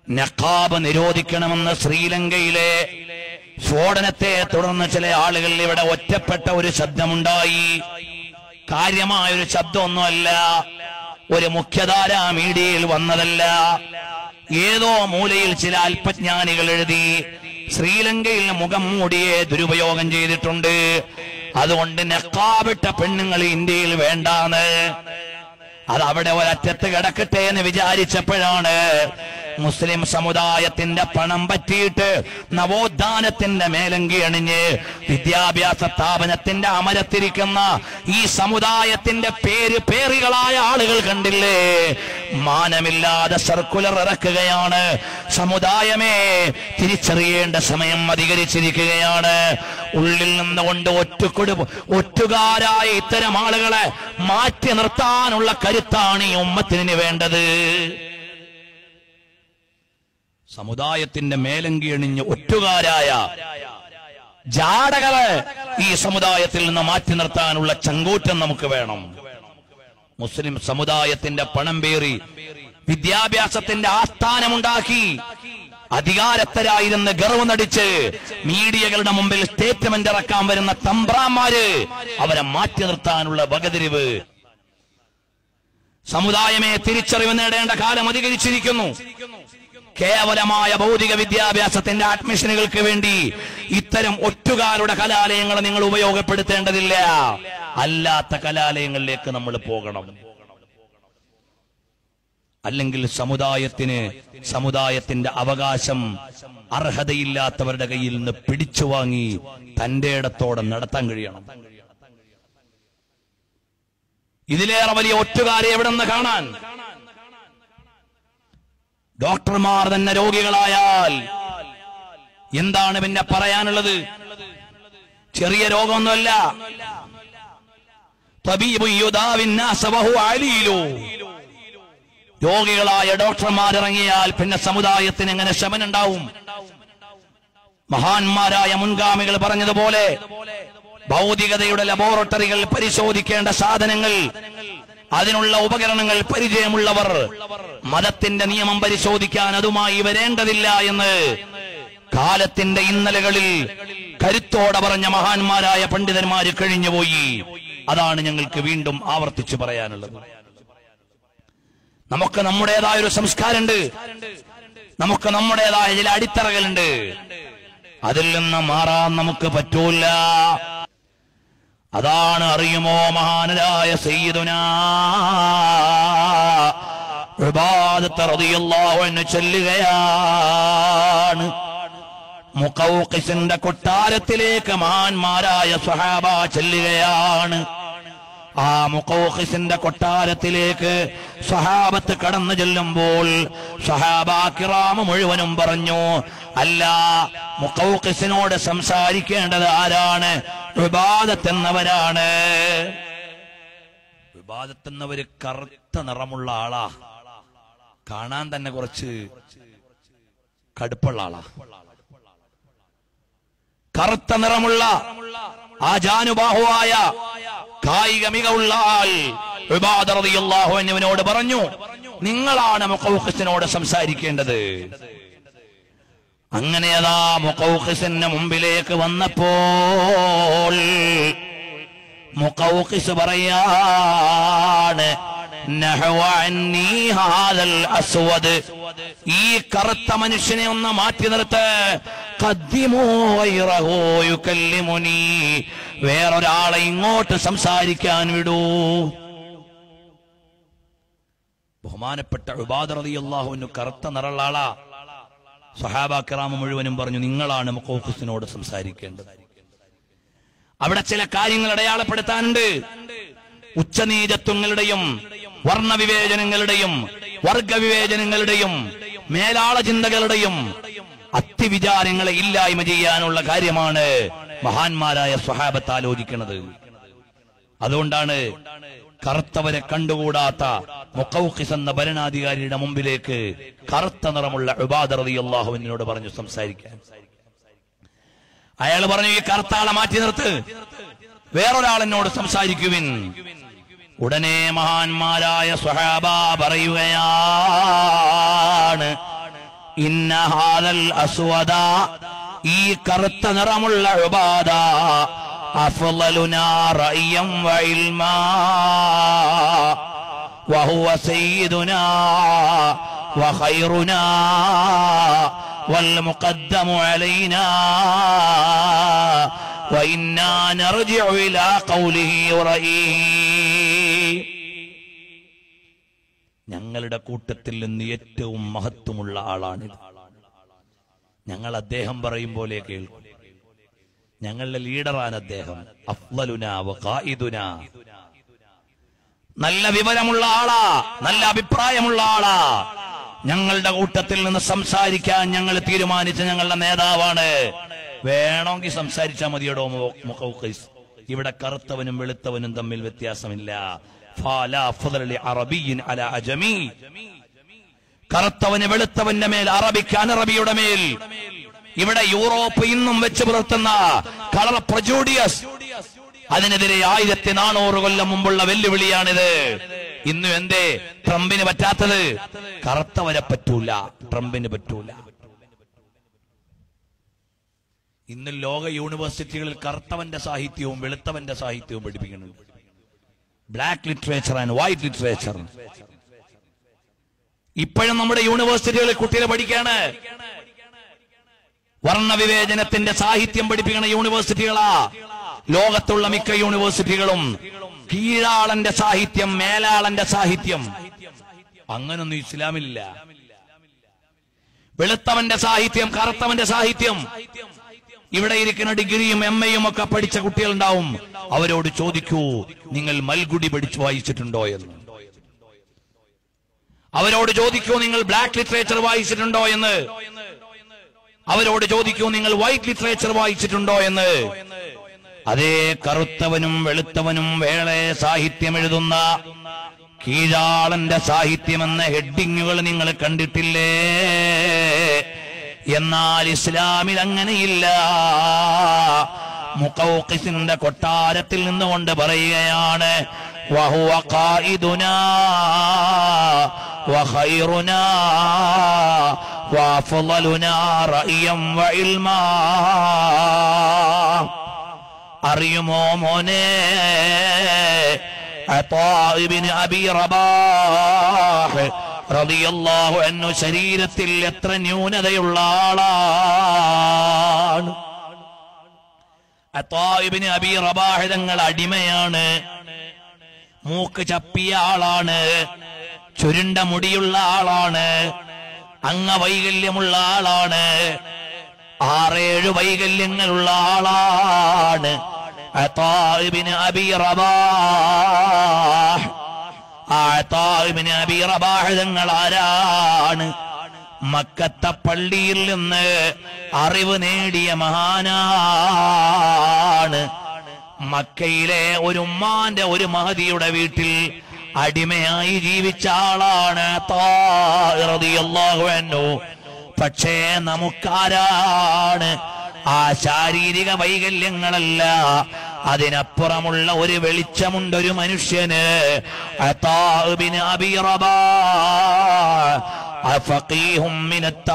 നഖാബ് നിരോധിക്കണമെന്ന് ശ്രീലങ്കയിലെ സ്ഫോടനത്തെ തുടർന്ന് ചില ആളുകൾ ഇവിടെ ഒറ്റപ്പെട്ട ഒരു ശബ്ദമുണ്ടായി കാര്യമായ ഒരു ശബ്ദമൊന്നുമല്ല ഒരു മുഖ്യധാര മീഡിയയിൽ വന്നതല്ല ഏതോ മൂലയിൽ ചില അല്പജ്ഞാനികൾ എഴുതി ശ്രീലങ്കയിൽ മുഖം മൂടിയെ ദുരുപയോഗം ചെയ്തിട്ടുണ്ട് അതുകൊണ്ട് നക്കാവിട്ട പെണ്ണുങ്ങൾ ഇന്ത്യയിൽ വേണ്ടാന്ന് അത് അവിടെ ഒരറ്റത്ത് കിടക്കട്ടെ എന്ന് വിചാരിച്ചപ്പോഴാണ് മുസ്ലിം സമുദായത്തിന്റെ പണം പറ്റിയിട്ട് നവോത്ഥാനത്തിന്റെ മേലങ്കി അണിഞ്ഞ് വിദ്യാഭ്യാസ സ്ഥാപനത്തിന്റെ അമരത്തിരിക്കുന്ന ഈ സമുദായത്തിന്റെ പേര് പേറികളായ ആളുകൾ കണ്ടില്ലേ മാനമില്ലാതെ സർക്കുലർ ഇറക്കുകയാണ് സമുദായമേ തിരിച്ചറിയേണ്ട സമയം അധികരിച്ചിരിക്കുകയാണ് ഉള്ളിൽ നിന്നുകൊണ്ട് ഒറ്റുകൊടു ഒറ്റുകാരായ ഇത്തരം ആളുകളെ മാറ്റി നിർത്താനുള്ള കരുത്താണ് ഈ ഉമ്മത്തിന് വേണ്ടത് സമുദായത്തിന്റെ മേലങ്കി അണിഞ്ഞ് ഒറ്റുകാരായ ജാടകളെ ഈ സമുദായത്തിൽ നിന്ന് മാറ്റി നിർത്താനുള്ള ചങ്കൂറ്റം നമുക്ക് വേണം മുസ്ലിം സമുദായത്തിന്റെ പണം പേറി വിദ്യാഭ്യാസത്തിന്റെ ആസ്ഥാനമുണ്ടാക്കി അധികാരത്തരായിരുന്ന് ഗർവ് നടിച്ച് മീഡിയകളുടെ മുമ്പിൽ സ്റ്റേറ്റ്മെന്റ് ഇറക്കാൻ വരുന്ന തമ്പ്രാന്മാര് അവരെ മാറ്റി നിർത്താനുള്ള വകതിരിവ് സമുദായമേ തിരിച്ചറിവ് നേടേണ്ട കാലം അധികരിച്ചിരിക്കുന്നു കേവലമായ ഭൗതിക വിദ്യാഭ്യാസത്തിന്റെ അഡ്മിഷനുകൾക്ക് വേണ്ടി ഇത്തരം ഒറ്റുകാരുടെ കലാലയങ്ങൾ നിങ്ങൾ ഉപയോഗപ്പെടുത്തേണ്ടതില്ല അല്ലാത്ത കലാലയങ്ങളിലേക്ക് നമ്മൾ പോകണം അല്ലെങ്കിൽ സമുദായത്തിന് സമുദായത്തിന്റെ അവകാശം അർഹതയില്ലാത്തവരുടെ കയ്യിൽ നിന്ന് പിടിച്ചു വാങ്ങി തന്റെ ഇടത്തോടെ നടത്താൻ കഴിയണം ഇതിലേറെ വലിയ ഒറ്റുകാരെ എവിടെ നിന്ന് കാണാൻ ഡോക്ടർമാർ തന്നെ രോഗികളായാൽ എന്താണ് പിന്നെ പറയാനുള്ളത് ചെറിയ രോഗമൊന്നുമല്ല തബീബു യുദാവിൻ നാസ വഹുവ അലീലു. രോഗികളായ ഡോക്ടർമാർ ഇറങ്ങിയാൽ പിന്നെ സമുദായത്തിന് എങ്ങനെ ശമനുണ്ടാവും മഹാന്മാരായ മുൻഗാമികൾ പറഞ്ഞതുപോലെ ഭൗതികതയുടെ ലബോറട്ടറികൾ പരിശോധിക്കേണ്ട സാധനങ്ങൾ അതിനുള്ള ഉപകരണങ്ങൾ പരിചയമുള്ളവർ മതത്തിന്റെ നിയമം പരിശോധിക്കാൻ അതുമായി വരേണ്ടതില്ല എന്ന് കാലത്തിന്റെ ഇന്നലകളിൽ കരുത്തോടെ പറഞ്ഞ മഹാന്മാരായ പണ്ഡിതന്മാര് കഴിഞ്ഞുപോയി അതാണ് ഞങ്ങൾക്ക് വീണ്ടും ആവർത്തിച്ചു പറയാനുള്ളത് നമുക്ക് നമ്മുടേതായ ഒരു സംസ്കാരമുണ്ട് നമുക്ക് നമ്മുടേതായ ചില അടിത്തറകളുണ്ട് അതിൽ നിന്ന് മാറാൻ നമുക്ക് പറ്റൂല അതാണ് അറിയുമോ മഹാനരായ സയ്യിദുന ഇബാദത്ത് റളിയല്ലാഹു അൻഹു ചൊല്ലുകയാണ് മുഖൗഖിസിന്റെ കൊട്ടാരത്തിലേക്ക് മഹാന്മാരായ സ്വഹാബ ചെല്ലുകയാണ് ആ മുഖൗഖിസിന്റെ കൊട്ടാരത്തിലേക്ക് സ്വഹാബത്ത് കടന്നു ചെല്ലുമ്പോൾ സ്വഹാബാക്കിറാമ് മുഴുവനും പറഞ്ഞു അല്ല മുഖൗഖിസിനോട് സംസാരിക്കേണ്ടത് ആരാണ് വിവാദത്ത് എന്നവരാണ് വിവാദത്ത് എന്നവര് കറുത്ത നിറമുള്ള ആളാ കാണാൻ തന്നെ കുറച്ച് കടുപ്പുള്ള ആളാ കറുത്ത നിറമുള്ള ആജാനുബാഹുവായ കായിക മികവുള്ള ആൾ ഇബാദ റളിയല്ലാഹു അൻഹുവിനോട് പറഞ്ഞു നിങ്ങളാണ് മുഖൗഖിസിനോട് സംസാരിക്കേണ്ടത് അങ്ങനെ അതാ മുഖൗഖിസിന്റെ മുമ്പിലേക്ക് വന്നപ്പോൾ മുഖൗഖിസ് പറയാണ് നഹവ അന്നീ ഹാദൽ അസ്വദ് ഈ കറുത്ത മനുഷ്യനെ ഒന്ന് മാറ്റി നിർത്ത് ഖദ്ദിമൂ ഗൈറഹു യുകല്ലിമുനി വേറൊരാളെ ഇങ്ങോട്ട് സംസാരിക്കാൻ വിടൂ ബഹുമാനപ്പെട്ട ഉബാദ് റളിയല്ലാഹുവിന് കറുത്ത നിറമുള്ള ആളാ സഹാബാക്കിറാമ മുഴുവനും പറഞ്ഞു നിങ്ങളാണ് മുഖോഫിസിനോട് സംസാരിക്കേണ്ടത് അവിടെ ചില കാര്യങ്ങൾ അടയാളപ്പെടുത്താനുണ്ട് ഉച്ചനീചത്വങ്ങളുടെയും വർണ്ണവിവേചനങ്ങളുടെയും വർഗവിവേചനങ്ങളുടെയും മേലാള ചിന്തകളുടെയും അത്യവിചാരങ്ങളെ ഇല്ലായ്മ ചെയ്യാനുള്ള കാര്യമാണ് മഹാന്മാരായ സ്വഹാബത്ത് ആലോചിക്കുന്നത് അതുകൊണ്ടാണ് കറുത്തവരെ കണ്ടുകൂടാത്ത മുഖൌഖിസ് എന്ന ഭരണാധികാരിയുടെ മുമ്പിലേക്ക് കറുത്ത നിറമുള്ള ഉബാദറതി അള്ളാഹുവിനോട് പറഞ്ഞു സംസാരിക്കാൻ അയാൾ പറഞ്ഞു ഈ കറുത്താളെ മാറ്റി നിർത്ത് വേറൊരാളെന്നോട് സംസാരിക്കുവിൻ ഉടനെ മഹാന്മാരായ സ്വഹാബ പറയുകയാണ് ഇന്ന ഹാദൽ അസ്വദ ഈ കറുത്ത നിറമുള്ള ഉബാദ അഫ്ളലുനാ റഅയം വഇൽമാ وهو سيدنا وخيرنا والمقدم علينا وإنا نرجع إلى قوله ورأيه ഞങ്ങളുടെ കൂട്ടത്തിൽ നിന്ന് ഏറ്റവും മഹത്വമുള്ള ആളാണിത് ഞങ്ങൾ അദ്ദേഹം പറയും പോലെ കേൾക്കും ഞങ്ങളുടെ ലീഡറാണ് അദ്ദേഹം അഫ്ലലുന വഖായിദുന നല്ല വിവരമുള്ള ആളാ നല്ല അഭിപ്രായമുള്ള ആളാ ഞങ്ങളുടെ കൂട്ടത്തിൽ നിന്ന് സംസാരിക്കാൻ ഞങ്ങൾ തീരുമാനിച്ച ഞങ്ങളുടെ നേതാവാണ് വേണമെങ്കിൽ സംസാരിച്ചാൽ മതിയടോ മു- മുഖൗഖൈസ് ഇവിടെ കറുത്തവനും വെളുത്തവനും തമ്മിൽ വ്യത്യാസമില്ല ഫാലാ ഫضل لعربي على അജമി കറുത്തവന് വെളുത്തവന്റെ മേൽ അറബിക്ക് അനറബിയുടെ മേൽ ഇവിടെ യൂറോപ്പ് ഇന്നും വെച്ച് പുലർത്തുന്ന കളർ പ്രജൂഡിയസ് അതിനെതിരെ ആയിരത്തി നാനൂറ് കൊല്ലം മുമ്പുള്ള വെല്ലുവിളിയാണിത് ഇന്നും എന്തേ ട്രംപിന് പറ്റാത്തത് കറുത്തവരെ പറ്റൂല ട്രംപിന് പറ്റൂല ഇന്ന് ലോക യൂണിവേഴ്സിറ്റികളിൽ കറുത്തവന്റെ സാഹിത്യവും വെളുത്തവന്റെ സാഹിത്യവും പഠിപ്പിക്കുന്നുണ്ട് black literature and white literature ഇപ്പോഴും നമ്മുടെ യൂണിവേഴ്സിറ്റികളിൽ കുട്ടികളെ പഠിക്കാണ് വർണ്ണവിവേചനത്തിന്റെ സാഹിത്യം പഠിപ്പിക്കുന്ന യൂണിവേഴ്സിറ്റികളാ ലോകത്തുള്ള മിക്ക യൂണിവേഴ്സിറ്റികളും കീഴാളന്റെ സാഹിത്യം മേലാളന്റെ സാഹിത്യം അങ്ങനൊന്നും ഇസ്ലാമിലില്ല വെളുത്തവന്റെ സാഹിത്യം കറുത്തവന്റെ സാഹിത്യം ഇവിടെ ഇരിക്കുന്ന ഡിഗ്രിയും എം എയും ഒക്കെ പഠിച്ച കുട്ടികളുണ്ടാവും അവരോട് ചോദിക്കൂ നിങ്ങൾ മൽഗുഡി പഠിച്ചു വായിച്ചിട്ടുണ്ടോ എന്ന് അവരോട് ചോദിക്കൂ നിങ്ങൾ ബ്ലാക്ക് ലിറ്ററേച്ചർ വായിച്ചിട്ടുണ്ടോ എന്ന് അവരോട് ചോദിക്കൂ നിങ്ങൾ വൈറ്റ് ലിറ്ററേച്ചർ വായിച്ചിട്ടുണ്ടോ എന്ന് അതേ കറുത്തവനും വെളുത്തവനും വേളെ സാഹിത്യം എഴുതുന്ന കീഴാളന്റെ സാഹിത്യമെന്ന ഹെഡിങ്ങുകൾ നിങ്ങൾ കണ്ടിട്ടില്ലേ എന്നാൽ ഇസ്ലാമിൽ അങ്ങനെയില്ല മുക്കൗക്കിസിന്റെ കൊട്ടാരത്തിൽ നിന്നുകൊണ്ട് പറയുകയാണ് വഹുവ ഖായിദുനാ وخيرنا وافضلنا رأيا وعلما അറിയുമോ മോനെ അത്താഇബ്നു അബി റബാഹ് റളിയല്ലാഹു അൻഹു ശരീരത്തിൽ എത്ര ന്യൂനതയുള്ള ആളാണ് അത്താഇബ്നു അബി റബാഹ് തങ്ങൾ അടിമയാണ് മൂക്ക് ചപ്പിയ ആളാണ് ചുരുണ്ട മുടിയുള്ള ആളാണ് അംഗവൈകല്യമുള്ള ആളാണ് ആറേഴ് വൈകല്യങ്ങളുള്ള ആളാണ് അത്താഇബ്നു അബി റബാഹ് ആ അത്താഇബ്നു അബി റബാഹ് തങ്ങൾ ആരാണ് മക്കത്തെ പള്ളിയിൽ നിന്ന് അറിവ് നേടിയ മഹാനാണ് മക്കയിലെ ഒരു ഉമ്മാന്റെ ഒരു മഹതിയുടെ വീട്ടിൽ അടിമയായി ജീവിച്ച ആളാണ് താറിയല്ലാഹുവെന്നു പക്ഷേ നമുക്കാരാണ് ആ ശാരീരിക വൈകല്യങ്ങളല്ല അതിനപ്പുറമുള്ള ഒരു വെളിച്ചമുണ്ട് ഒരു മനുഷ്യന് അതാബിന് അബിറബാ അഫഖീഹും മിനത്ത്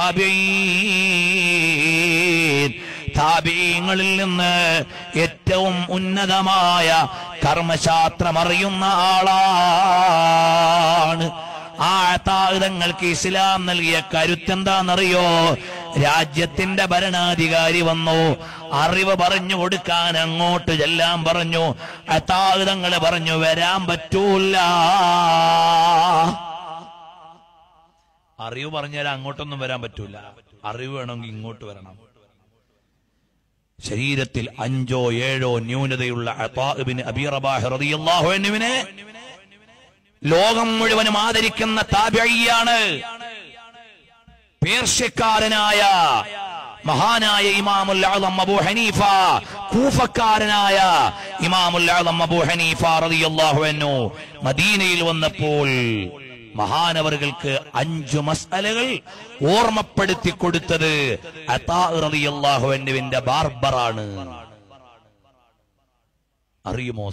താബിഈൻ താബീങ്ങളിൽ നിന്ന് ഏറ്റവും ഉന്നതമായ കർമ്മശാസ്ത്രം അറിയുന്ന ആളാണ് ആ താതങ്ങൾക്ക് ഇസ്ലാം നൽകിയ കരുത്തെന്താണെന്നറിയോ രാജ്യത്തിന്റെ ഭരണാധികാരി വന്നു അറിവ് പറഞ്ഞു കൊടുക്കാൻ അങ്ങോട്ട് ചെല്ലാൻ പറഞ്ഞു അതാതങ്ങൾ പറഞ്ഞു വരാൻ പറ്റൂല അറിവ് പറഞ്ഞാൽ അങ്ങോട്ടൊന്നും വരാൻ പറ്റൂല അറിവ് വേണമെങ്കിൽ ഇങ്ങോട്ട് വരണം ശരീരത്തിൽ അഞ്ചോ ഏഴോ ന്യൂനതയുള്ള അതാഇബ്നു അബീ റബാഹ് റളിയല്ലാഹു അൻഹുവിനെ ലോകം മുഴുവനും ആദരിക്കുന്ന താബിയാണ് പേർഷ്യക്കാരനായ മഹാനായ ഇമാമുൽ ആളം അബൂ ഹനീഫ കൂഫക്കാരനായ ഇമാമുൽ ആളം അബൂ ഹനീഫ റളിയല്ലാഹു അൻഹു മദീനയിൽ വന്നപ്പോൾ മഹാനവറുകൾക്ക് അഞ്ചു മസ്അലകൾ ഓർമ്മപ്പെടുത്തി കൊടുത്തത് അതാ റളിയല്ലാഹു അൻഹുവിന്റെ ബാർബറാണ് അറിയുമോ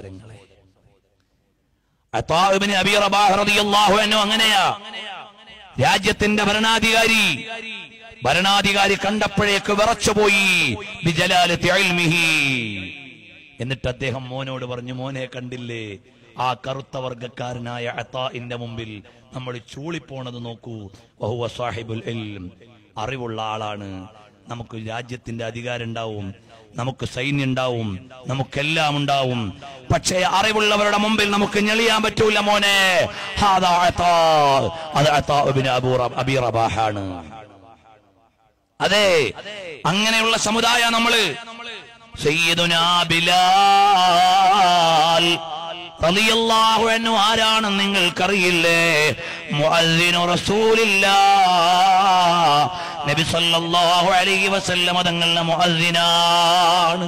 സഹോദരങ്ങളെ അതാ ഇബ്നു അബീ റബാഹ് റളിയല്ലാഹു അൻഹു അങ്ങനെയാ രാജ്യത്തിന്റെ ഭരണാധികാരി ഭരണാധികാരി കണ്ടപ്പോഴേക്ക് വിറച്ചുപോയി ബിജലാലത്തി ഇൽമിഹി. എന്നിട്ട് അദ്ദേഹം മോനോട് പറഞ്ഞു മോനെ കണ്ടില്ലേ ആ കറുത്ത വർഗക്കാരനായ അത്താഇന്റെ മുമ്പിൽ നമ്മൾ ചൂളിപ്പോണത് നോക്കൂ വഹുവ സാഹിബുൽ ഇൽം അറിവുള്ള ആളാണ് നമുക്ക് രാജ്യത്തിന്റെ അധികാരം ഉണ്ടാവും നമുക്ക് സൈന്യം ഉണ്ടാവും നമുക്കെല്ലാം ഉണ്ടാവും പക്ഷേ അറിവുള്ളവരുടെ മുമ്പിൽ നമുക്ക് ഞെളിയാൻ പറ്റൂല മോനെ ഹാദാ അത്താ. അത് അത്താ ഇബ്നു അബൂ റബ- അബീ റബാഹാണ് അതെ അങ്ങനെയുള്ള സമുദായ നമ്മള് സയ്യിദുനാ ബിലാൽ റളിയല്ലാഹു അൻഹു ആരാണെന്ന് നിങ്ങൾക്കറിയില്ലേ മുഅദ്ദിനു റസൂലില്ലാ നബി സല്ലല്ലാഹു അലൈഹി വസല്ലമ തങ്ങളുടെ മുഅദ്ദിനാണ്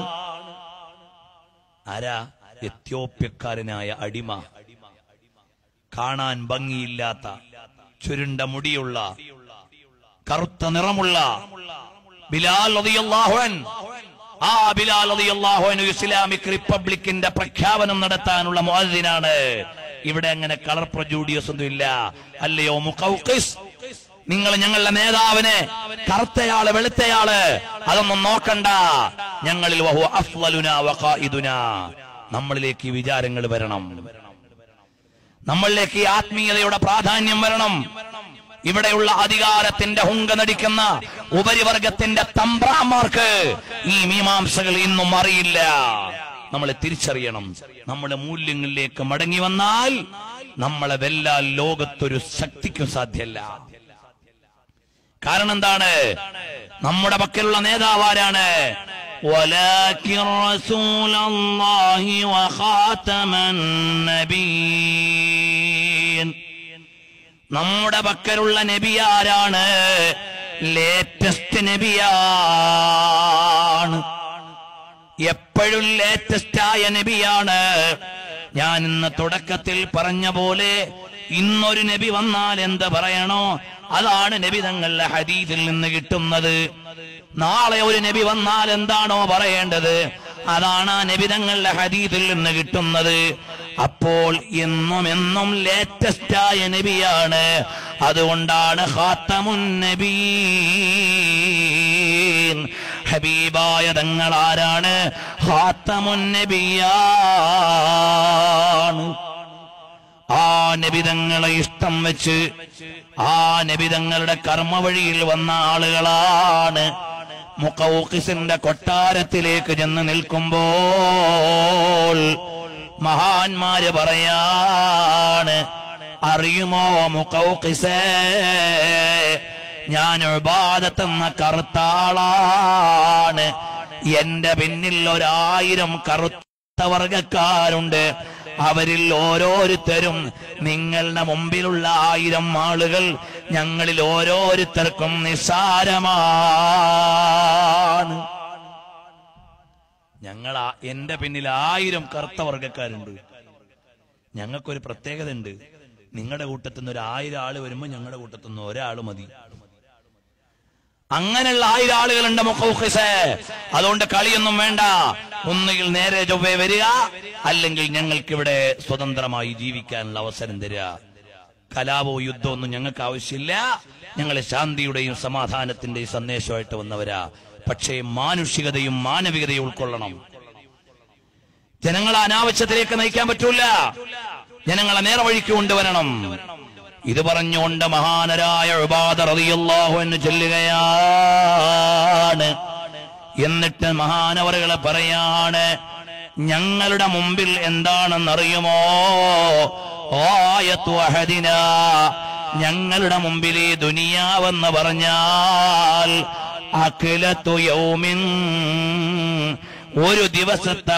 ആരാ എത്യോപ്യക്കാരനായ അടിമ കാണാൻ ഭംഗിയില്ലാത്ത ചുരുണ്ട മുടിയുള്ള കറുത്ത നിറമുള്ള ബിലാൽ റളിയല്ലാഹു അൻ ആ ബിലാൽ റളിയല്ലാഹു അൻഹു ഇസ്ലാമിക് റിപ്പബ്ലിക്കിന്റെ പ്രഖ്യാപനം നടത്താനുള്ള മുഅദ്ദിനാണ് ഇവിടെ അങ്ങനെ കളർ പ്രജൂഡിയസ് ഒന്നും ഇല്ല അല്ലയോ മുഖൗഖിസ് നിങ്ങൾ ഞങ്ങളുടെ നേതാവിനെ കറുത്തയാള് വെളുത്തയാള് അതൊന്നും നോക്കണ്ട ഞങ്ങളിൽ വഹു അഫ്ളലുന വഖായിദുന നമ്മളിലേക്ക് ഈ വിചാരങ്ങൾ വരണം നമ്മളിലേക്ക് ഈ ആത്മീയതയുടെ പ്രാധാന്യം വരണം ഇവിടെയുള്ള അധികാരത്തിന്റെ ഹുങ്ക നടിക്കുന്ന ഉപരിവർഗത്തിന്റെ തമ്പ്രാമാർക്ക് ഈ മീമാംസകൾ ഇന്നും അറിയില്ല നമ്മളെ തിരിച്ചറിയണം നമ്മുടെ മൂല്യങ്ങളിലേക്ക് മടങ്ങി വന്നാൽ നമ്മളെ വെല്ലാൻ ലോകത്തൊരു ശക്തിക്കും സാധ്യല്ല കാരണം എന്താണ് നമ്മുടെ പക്കലുള്ള നേതാവാരാണ് ولكن رسول الله وخاتم النبيين നമ്മുടെ പക്കലുള്ള നബി ആരാണ് ലേറ്റസ്റ്റ് നബിയാണ് എപ്പോഴും ലേറ്റസ്റ്റ് ആയ നബിയാണ് ഞാൻ ഇന്ന് തുടക്കത്തിൽ പറഞ്ഞ പോലെ ഇന്നൊരു നബി വന്നാൽ എന്ത് പറയണോ അതാണ് നബി തങ്ങളുടെ ഹദീസിൽ നിന്ന് കിട്ടുന്നത് നാളെ ഒരു നബി വന്നാൽ എന്താണോ പറയേണ്ടത് അതാണ് ആ നബി തങ്ങളുടെ ഹദീസിൽ നിന്ന് കിട്ടുന്നത് അപ്പോൾ എന്നും എന്നും ലേറ്റസ്റ്റ് ആയ നബിയാണ് അതുകൊണ്ടാണ് ഖാത്തമുൻ നബീൻ ഹബീബായ തങ്ങൾ ആരാണ് ഖാത്തമുൻ നബിയാണ് ആ നബിതങ്ങളെ ഇഷ്ടം വെച്ച് ആ നബിതങ്ങളുടെ കർമ്മവഴിയിൽ വന്ന ആളുകളാണ് മുഖൌഖിസിന്റെ കൊട്ടാരത്തിലേക്ക് ചെന്ന് നിൽക്കുമ്പോൾ മഹാന്മാര് പറയാണ് അറിയുമോ മുഖൌഖിസേ ഞാൻ ഉപാദത്തെന്ന കറുത്താളാണ് എന്റെ പിന്നിൽ ഒരായിരം കറുത്ത വർഗക്കാരുണ്ട് അവരിൽ ഓരോരുത്തരും നിങ്ങളുടെ മുമ്പിലുള്ള ആയിരം ആളുകൾ ഞങ്ങളിൽ ഓരോരുത്തർക്കും നിസ്സാരമാണ് ഞങ്ങൾ ആ- എന്റെ പിന്നിൽ ആയിരം കറുത്ത വർഗക്കാരുണ്ട് ഞങ്ങൾക്കൊരു പ്രത്യേകത ഉണ്ട് നിങ്ങളുടെ കൂട്ടത്തിൽ നിന്ന് ഒരു ആയിരം ആള് വരുമ്പോ ഞങ്ങളുടെ കൂട്ടത്തിൽ നിന്ന് ഒരാള് മതി അങ്ങനെയുള്ള ആയിരം ആളുകളുണ്ട് മുഖൗഖിസ് അതുകൊണ്ട് കളിയൊന്നും വേണ്ട ഒന്നുകിൽ നേരെ ചൊവ്വേ വരിക അല്ലെങ്കിൽ ഞങ്ങൾക്കിവിടെ സ്വതന്ത്രമായി ജീവിക്കാനുള്ള അവസരം തരിക കലാപോ യുദ്ധമോ ഒന്നും ഞങ്ങൾക്ക് ആവശ്യമില്ല ഞങ്ങൾ ശാന്തിയുടെയും സമാധാനത്തിന്റെയും സന്ദേശമായിട്ട് വന്നവരാ പക്ഷേ മാനുഷികതയും മാനവികതയും ഉൾക്കൊള്ളണം ജനങ്ങളെ അനാവശ്യത്തിലേക്ക് നയിക്കാൻ പറ്റൂല ജനങ്ങളെ നേർവഴിക്ക് കൊണ്ടുവരണം ഇത് പറഞ്ഞുകൊണ്ട് മഹാനരായ ഉപാദ റളിയല്ലാഹു എന്ന് ചൊല്ലുകയാണ് എന്നിട്ട് മഹാനവറുകളെ പറയാണ് ഞങ്ങളുടെ മുമ്പിൽ എന്താണെന്നറിയുമോ ആയത്തു അഹദിന ഞങ്ങളുടെ മുമ്പിൽ ഈ ദുനിയാവെന്ന് പറഞ്ഞാൽ അഖിലത്തു യൗമിൻ ഒരു ദിവസത്തെ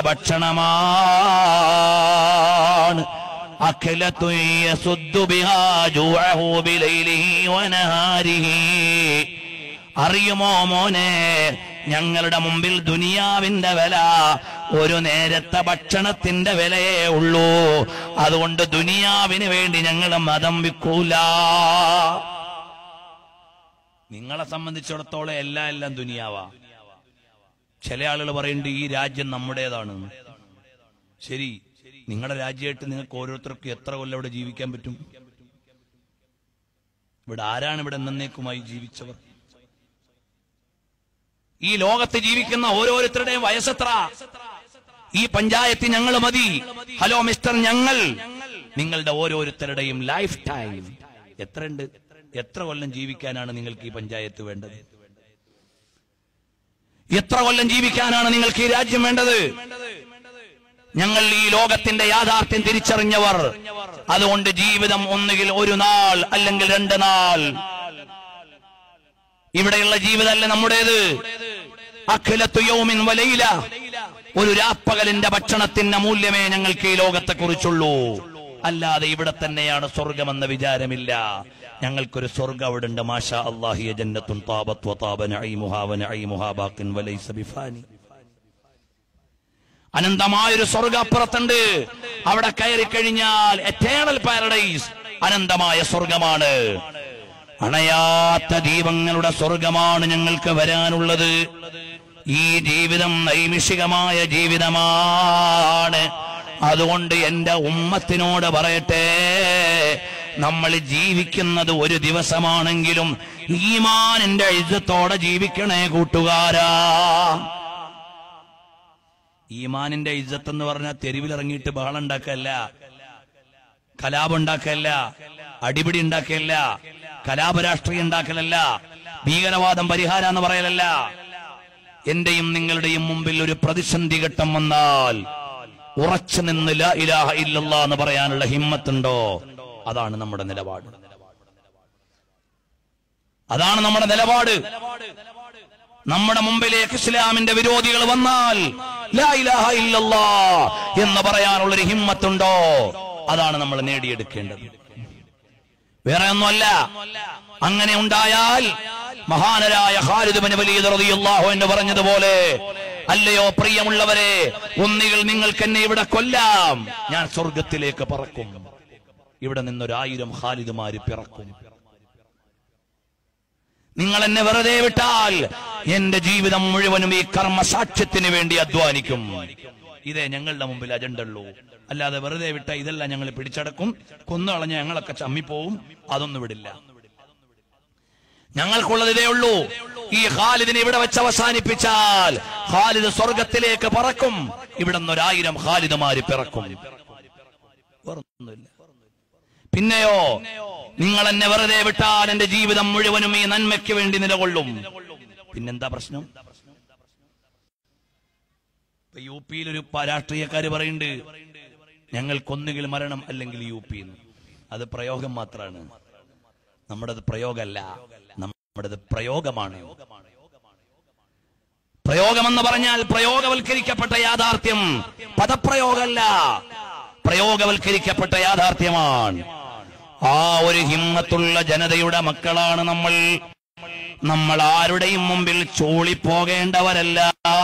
ഭക്ഷണമാണ് അഖിലത്തു യസുദ്ദു ബിഹാ ജൂഅഹു ബിലൈലിഹി വനഹാരിഹി അറിയുമോ മോനെ ഞങ്ങളുടെ മുമ്പിൽ ദുനിയാവിന്റെ വില ഒരു നേരത്തെ ഭക്ഷണത്തിന്റെ വിലയേ ഉള്ളൂ അതുകൊണ്ട് ദുനിയാവിന് വേണ്ടി ഞങ്ങൾ മതം വിൽക്കൂല നിങ്ങളെ സംബന്ധിച്ചിടത്തോളം എല്ലാം എല്ലാം ദുനിയാവാ ചില ആളുകൾ പറയുന്നുണ്ട് ഈ രാജ്യം നമ്മുടേതാണ് ശരി നിങ്ങളുടെ രാജ്യമായിട്ട് നിങ്ങൾക്ക് ഓരോരുത്തർക്കും എത്ര കൊല്ലം ഇവിടെ ജീവിക്കാൻ പറ്റും ഇവിടെ ആരാണ് ഇവിടെ എന്നേക്കുമായി ജീവിച്ചവർ ഈ ലോകത്ത് ജീവിക്കുന്ന ഓരോരുത്തരുടെയും വയസ്സെത്ര ഈ പഞ്ചായത്ത് ഞങ്ങൾ മതി ഹലോ മിസ്റ്റർ ഞങ്ങൾ നിങ്ങളുടെ ഓരോരുത്തരുടെയും ലൈഫ് ടൈം എത്രയുണ്ട് എത്ര കൊല്ലം ജീവിക്കാനാണ് നിങ്ങൾക്ക് ഈ പഞ്ചായത്ത് വേണ്ടത് എത്ര കൊല്ലം ജീവിക്കാനാണ് നിങ്ങൾക്ക് ഈ രാജ്യം വേണ്ടത് ഞങ്ങൾ ഈ ലോകത്തിന്റെ യാഥാർത്ഥ്യം തിരിച്ചറിഞ്ഞവർ അതുകൊണ്ട് ജീവിതം ഒന്നുകിൽ ഒരു നാൾ അല്ലെങ്കിൽ രണ്ട് നാൾ ഇവിടെയുള്ള ജീവിതമല്ല നമ്മുടേത് അഖിലത്തു യൗമിൻ വലയില ഒരു രാപ്പകലിന്റെ ഭക്ഷണത്തിന്റെ മൂല്യമേ ഞങ്ങൾക്ക് ഈ ലോകത്തെ കുറിച്ചുള്ളൂ അല്ലാതെ ഇവിടെ തന്നെയാണ് സ്വർഗമെന്ന വിചാരമില്ല ഞങ്ങൾക്കൊരു സ്വർഗം അവിടെ ഉണ്ട് മാഷാ അള്ളാഹിയ ജന്നത്തുൻ താബത്ത് വതാബ നഈമുഹാ വനഈമുഹാ ബാഖിൻ വലൈസ ബിഫാനി അനന്തമായൊരു സ്വർഗ അപ്പുറത്തുണ്ട് അവിടെ കയറി കഴിഞ്ഞാൽ എറ്റേണൽ പാരഡൈസ് അനന്തമായ സ്വർഗമാണ് അണയാത്ത ദീപങ്ങളുടെ സ്വർഗമാണ് ഞങ്ങൾക്ക് വരാനുള്ളത് ഈ ജീവിതം നൈമിഷികമായ ജീവിതമാണ് അതുകൊണ്ട് എന്റെ ഉമ്മത്തിനോട് പറയട്ടെ നമ്മൾ ജീവിക്കുന്നത് ഒരു ദിവസമാണെങ്കിലും ഈമാനിന്റെ ഇജ്ജത്തോടെ ജീവിക്കണേ കൂട്ടുകാരാ ഈമാനിന്റെ ഇജ്ജത്ത് എന്ന് പറഞ്ഞാൽ തെരുവിലിറങ്ങിയിട്ട് ബഹളം ഉണ്ടാക്കല്ല കലാപം ഉണ്ടാക്കല്ല അടിപിടി ഉണ്ടാക്കല്ല കലാപരാഷ്ട്രീയം ഉണ്ടാക്കലല്ല ഭീകരവാദം പരിഹാരം എന്ന് പറയലല്ല എന്റെയും നിങ്ങളുടെയും മുമ്പിൽ ഒരു പ്രതിസന്ധി ഘട്ടം വന്നാൽ ഉറച്ചു നിന്ന് ലാ ഇലാഹ ഇല്ലല്ലാ എന്ന് പറയാനുള്ള ഹിമ്മത്തുണ്ടോ അതാണ് നമ്മുടെ നിലപാട് അതാണ് നമ്മുടെ നിലപാട് നമ്മുടെ മുമ്പിലേക്ക് ഇസ്ലാമിന്റെ വിരോധികൾ വന്നാൽ ലാ ഇലാഹ ഇല്ലല്ലാ എന്ന് പറയാനുള്ള ഒരു ഹിമ്മത്തുണ്ടോ അതാണ് നമ്മൾ നേടിയെടുക്കേണ്ടത് വേറെ ഒന്നുമല്ല അങ്ങനെ ഉണ്ടായാൽ മഹാനരായ ഖാലിദ് ബിൻ വലീദ് റളിയല്ലാഹു എന്ന് പറഞ്ഞതുപോലെ അല്ലയോ പ്രിയമുള്ളവരെ ഒന്നുകിൽ നിങ്ങൾക്ക് എന്നെ ഇവിടെ കൊല്ലാം ഞാൻ സ്വർഗത്തിലേക്ക് പറക്കും ഇവിടെ നിന്നൊരായിരം ഖാലിദുമാര് പിറക്കും നിങ്ങൾ എന്നെ വെറുതെ വിട്ടാൽ എന്റെ ജീവിതം മുഴുവനും ഈ കർമ്മ സാക്ഷ്യത്തിന് വേണ്ടി അധ്വാനിക്കും ഇതേ ഞങ്ങളുടെ മുമ്പിൽ അജണ്ട ഉള്ളൂ അല്ലാതെ വെറുതെ വിട്ട ഇതെല്ലാം ഞങ്ങൾ പിടിച്ചടക്കും കൊന്നുകളഞ്ഞ ഞങ്ങളൊക്കെ ചമ്മിപ്പോവും അതൊന്നും വിടില്ല ഞങ്ങൾക്കുള്ളത് ഇതേ ഉള്ളൂ ഈ ഖാലിദിനെ ഇവിടെ വെച്ച് അവസാനിപ്പിച്ചാൽ ഖാലിദ് സ്വർഗത്തിലേക്ക് പറക്കും ഇവിടെ നിന്നൊരായിരം ഖാലിദുമാര് പിറക്കും വേറൊന്നുമില്ല പിന്നെയോ നിങ്ങൾ എന്നെ വെറുതെ വിട്ടാൽ എന്റെ ജീവിതം മുഴുവനും ഈ നന്മയ്ക്ക് വേണ്ടി നിലകൊള്ളും പിന്നെന്താ പ്രശ്നം ഇപ്പൊ യു പിയിൽ ഒരു പ- രാഷ്ട്രീയക്കാര് പറയുന്നുണ്ട് ഞങ്ങൾക്കൊന്നുകിൽ മരണം അല്ലെങ്കിൽ യു പി അത് പ്രയോഗം മാത്രമാണ് നമ്മുടേത് പ്രയോഗമല്ല നമ്മുടേത് പ്രയോഗമാണ് പ്രയോഗമെന്ന് പറഞ്ഞാൽ പ്രയോഗവൽക്കരിക്കപ്പെട്ട യാഥാർത്ഥ്യം പദപ്രയോഗമല്ല പ്രയോഗവൽക്കരിക്കപ്പെട്ട യാഥാർത്ഥ്യമാണ് ആ ഒരു ഹിമ്മത്തുള്ള ജനതയുടെ മക്കളാണ് നമ്മൾ നമ്മൾ ആരുടെയും മുമ്പിൽ ചൂളിപ്പോകേണ്ടവരല്ല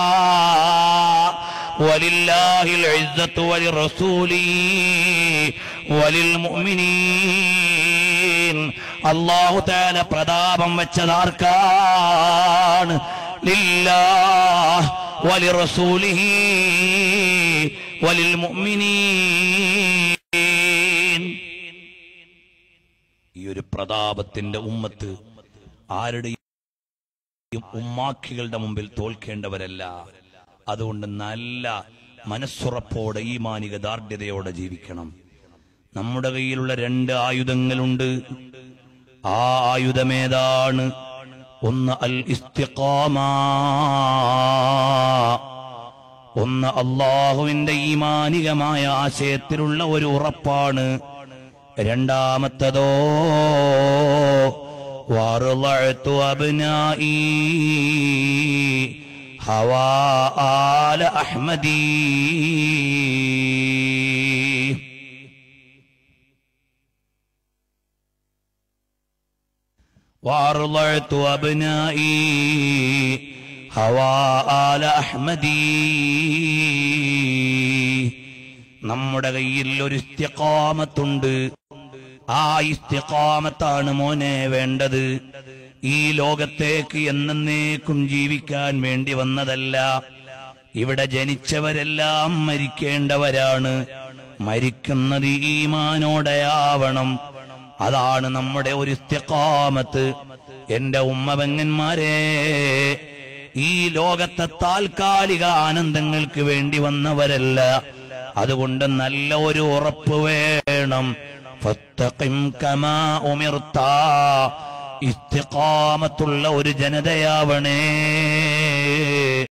വലില്ലാഹിൽ ഇസ്സത്തു വലി റസൂലി വലിൽ മുഅ്മിനീൻ അല്ലാഹു തആല പ്രതാപം വെച്ചതാർക്കാണ് ലില്ലാഹ് വലി റസൂലിഹി വലിൽ മുഅ്മിനീൻ ഈ ഒരു പ്രതാപത്തിന്റെ ഉമ്മത്ത് ആരുടെയും ഉമ്മാക്കികളുടെ മുമ്പിൽ തോൽക്കേണ്ടവരല്ല അതുകൊണ്ട് നല്ല മനസ്സുറപ്പോടെ ഈ മാനിക ദാർഢ്യതയോടെ ജീവിക്കണം നമ്മുടെ കയ്യിലുള്ള രണ്ട് ആയുധങ്ങളുണ്ട് ആ ആയുധമേതാണ് ഒന്ന് അൽ ഇസ്തിഖാമ ഒന്ന് അള്ളാഹുവിന്റെ ഈമാനികമായ ആശയത്തിലുള്ള ഒരു ഉറപ്പാണ് രണ്ടാമത്തതോ വാറുളഴ്ത്തു അബ്നായി ഹവാ ആല അഹ്മദീ وأرضعت أبنائي هواء آل أحمدي നമ്മുടെ കയ്യിൽ ഒരു ഇസ്തിഖാമത്തുണ്ട് ആ ഇസ്തിഖാമത്താണ് മോനെ വേണ്ടത് ഈ ലോകത്തേക്ക് എന്നേക്കും ജീവിക്കാൻ വേണ്ടി വന്നതല്ല ഇവിടെ ജനിച്ചവരെല്ലാം മരിക്കേണ്ടവരാണ് മരിക്കുന്നത് ഈമാനോടെയാവണം അതാണ് നമ്മുടെ ഒരു ഇസ്തിഖാമത്ത് എന്റെ ഉമ്മപെങ്ങന്മാരെ ഈ ലോകത്തെ താൽക്കാലിക ആനന്ദങ്ങൾക്ക് വേണ്ടി വന്നവരല്ല അതുകൊണ്ട് നല്ല ഒരു ഉറപ്പ് വേണം ഫത്തഖിം കമാ ഉമിർത്ത ഇസ്തിഖാമത്തുള്ള ഒരു ജനതയാവണേ